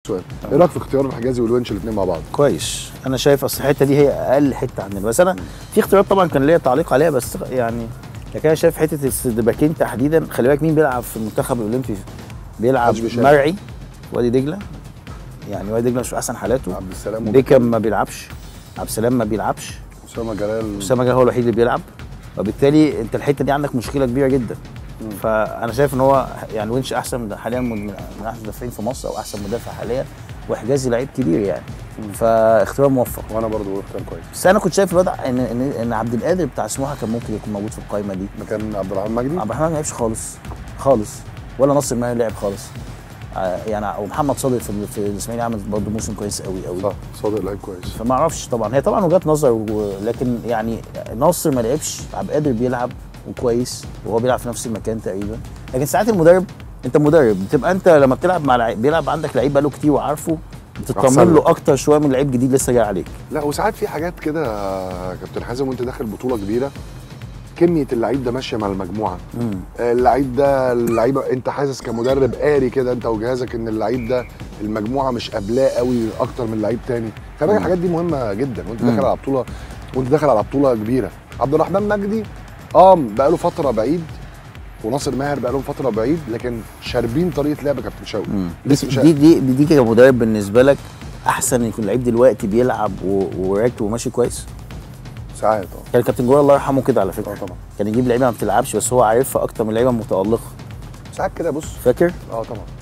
سؤال ايه رايك في اختيار حجازي والونش الاثنين مع بعض كويس انا شايف اصل الحته دي هي اقل حته عندنا بس انا في اختيارات طبعا كان ليا تعليق عليها بس يعني لكن انا شايف حته السدباكين تحديدا خلي بالك مين بيلعب في المنتخب الاولمبي بيلعب محدش بيشارك. مرعي وادي دجله يعني وادي دجله مش في احسن حالاته عبد السلام بيكم ما بيلعبش عبد السلام ما بيلعبش اسامه جلال اسامه جلال هو الوحيد اللي بيلعب وبالتالي انت الحته دي عندك مشكله كبيره جدا فانا شايف ان هو يعني وينش احسن حاليا من من احسن المدافعين في مصر او احسن مدافع حاليا وحجازي لعيب كبير يعني فاختيار موفق وانا برضو بقول اختيار كويس بس انا كنت شايف الوضع ان ان, إن عبد القادر بتاع سموحه كان ممكن يكون موجود في القائمه دي مكان عبد الرحمن مجدي عبد الرحمن ما لعبش خالص خالص ولا نصر ماهر لعب خالص آه، يعني ومحمد صادق في في الاسماعيلي عمل برضه موسم كويس قوي قوي صح صادق لعيب كويس فما اعرفش طبعا هي طبعا وجهات نظر و- لكن يعني ناصر ما لعبش عبد القادر بيلعب وكويس وهو بيلعب في نفس المكان تقريبا لكن ساعات المدرب انت مدرب بتبقى انت لما بتلعب مع لعيب بيلعب عندك لعيب بقاله كتير وعارفه أحسن بتطمن له له. اكتر شويه من لعيب جديد لسه جاي عليك لا وساعات في حاجات كده يا كابتن حازم وانت داخل بطوله كبيره كميه اللعيب ده ماشيه مع المجموعه آه، اللعيب ده اللعيبه انت حاسس كمدرب قاري كده انت وجهازك ان اللعيب ده المجموعه مش قابلاه قوي اكتر من لعيب تاني خلي بالك الحاجات دي مهمه جدا وانت داخل على بطوله وانت داخل على بطوله كبيره عبد الرحمن مجدي اه بقاله فتره بعيد وناصر ماهر بقالهم فتره بعيد لكن شاربين طريقه لعب كابتن شوقي دي لسه مش دي دي, دي, دي كمدرب بالنسبه لك احسن يكون لعيب دلوقتي بيلعب و- وراكب وماشي كويس ساعات اه كان كابتن جوهر الله يرحمه كده على فكره اه طبعا كان يجيب لعيبه ما بتلعبش بس هو عارفها اكتر من لعيبه متالقه ساعات كده بص فاكر اه طبعا